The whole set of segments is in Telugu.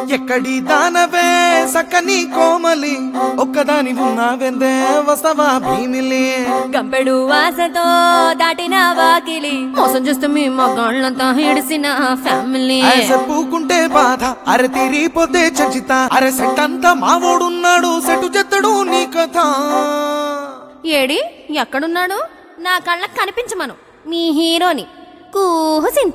ఎక్కడి దానవే సక్కని కోమలి ఒక్కదాని ఉన్నావెందే వస్తవా భీమిలి గంపెడు ఆశతో దాటిన వాకిలి మోసం చేస్తే మీ మగాళ్ళంతా ఇడిసిన ఫ్యామిలీ ఆశ పూకుంటే బాధ అరే తీరిపోతే చచ్చిత అరే సెట్ అంతా మావోడున్నాడు సెటు చెత్తడు నీ కథ ఏడి ఎక్కడున్నాడు నా కళ్ళకు కనిపించమను మీ హీరోని కూహుసింత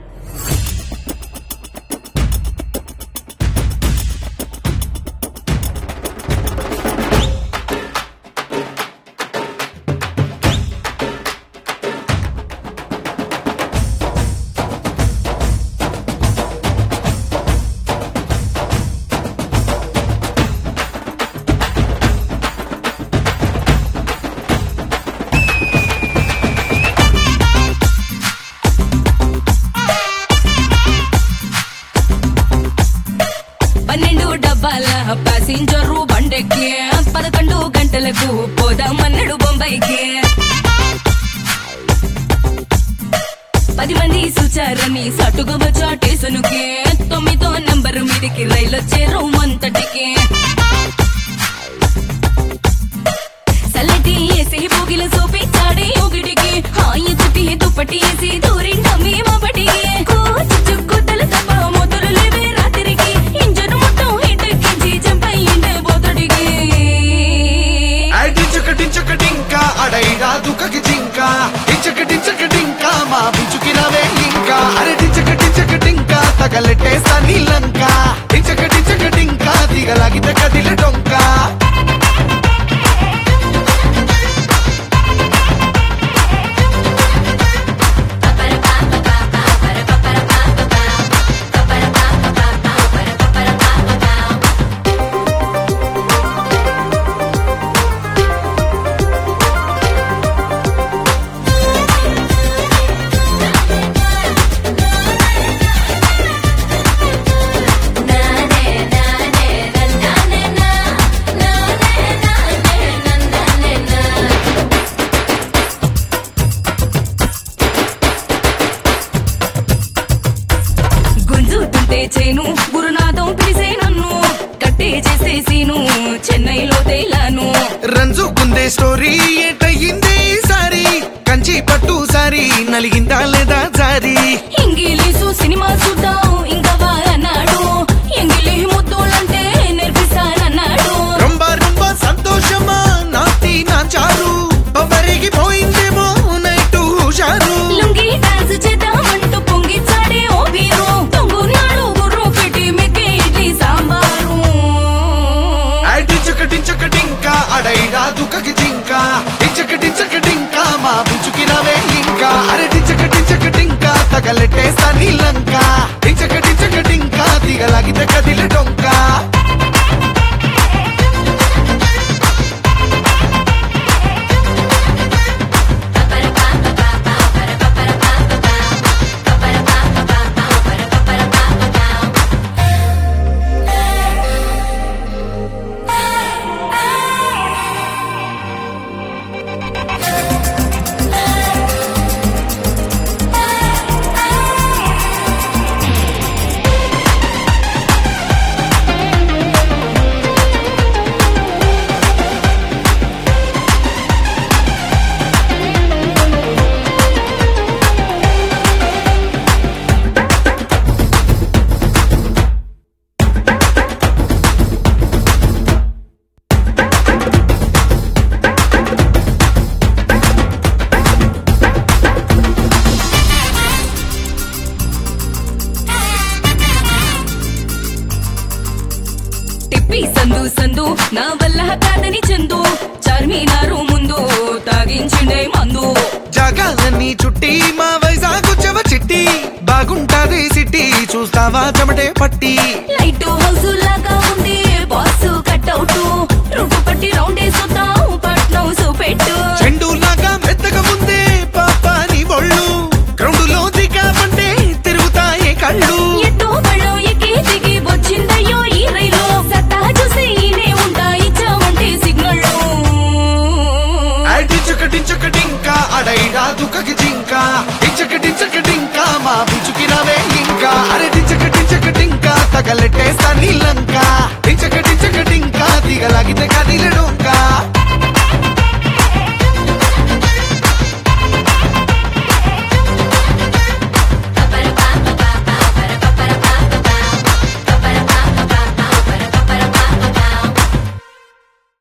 పన్నెండు డబ్బాల ప్యాసింజర్ బండెక్కి పదకొండు గంటలకు పోదామన్నాడు బొంబాయికి పది మంది చూచారని సటుగా వచ్చా స్టేషన్కి తొమ్మిదో నంబర్ మీదకి రైలు వచ్చే రౌమంతటికి సల్లటి వేసి భోగిల చూపించాడే ఒకటికి హాయి చుట్టి దుప్పటి వేసి దూరిండ మేమపటి చుక్కుతలు తప్ప మొదలు లేవే రాత్రికి ఇంజను మొత్తం హిటెక్కించి చంపయ్యిండే బోతడికి డించకటించకటింకా అడైరా దుఃఖకి జింక డించకటించకటింకా మా బిచుకి రవే ఇంకా అరే డించకటించకటింకా తగలెట్టేసా నీలంక డించకటించకటింకా దిగలాగితే కదిలే డొంకా గుంజుతుంటే చేను గురునాథం పిలిసే నన్ను కట్టే చేసేసిను చెన్నైలో తేలాను రంజుకుందే స్టోరీ ఏటయ్యింది సారి కంచి పట్టు సారి నలిగిందా లేదా జారి ఇంగిలీసు సినిమా చూద్దాం ఇంకా అన్నాడు ఎంగిలి ముద్దులంటే నేర్పిస్తానన్నాడు రొంబ రొంబ సంతోషమా నాతి నాచారు బొమ్మరిగి పోయిందేమో నైటు హుషారు లుంగి డాన్స్ చేద్దామంటూ పొంగిచ్చాడే ఓ వీరు తొంగున్నాడు గుర్రు పెట్టి మెక్కే ఇడ్లీ సాంబారు డించకటించకటింకా అడైరా దుఃఖకి జింక డించకటించకటింకా మా బిచుకి రవే ఇంకా అరే డించకటించకటింకా తగలెట్టేసా నీలంక డించకటించకటింకా దిగలాగితే కదిలే డొంకా తిప్పి సందు సందు నా వల్ల కాదని చందు చార్మినారు ముందు తాగించిండే మందు జగాలన్నీ చుట్టి మా వైజాగ్ చెవ చిట్టి బాగుంటాది సిటీ చూస్తావా చెమటే పట్టి లైట్ హౌస్ లాగా ఉంది బాస్ కట్అవుట్ రూపు పట్టి రౌండ్ వేసుతాం పట్నం చూపెట్టు చెండు లాగా మెత్తగా ఉందే పాప నీ ఒళ్ళు గ్రౌండ్ లో దిగామంటే తిరుగుతాయి కళ్ళు ఎట్టో బళ్ళో ఎక్కి దిగి వచ్చిందయ్యో ఈ రైలు సత్తా చూసి ఈనే ఉంటా ఇచ్చామంటే సిగ్నల్ డించకటించకటింకా అడైరా దుఃఖకి జింక డించకటించకటింకా మా బిచుకి రవే ఇంకా అరే డించకటించకటింకా తగ తగలెట్టేస్తా నీలంక టించక టించక టింకా దిగలాగితే కదిలడు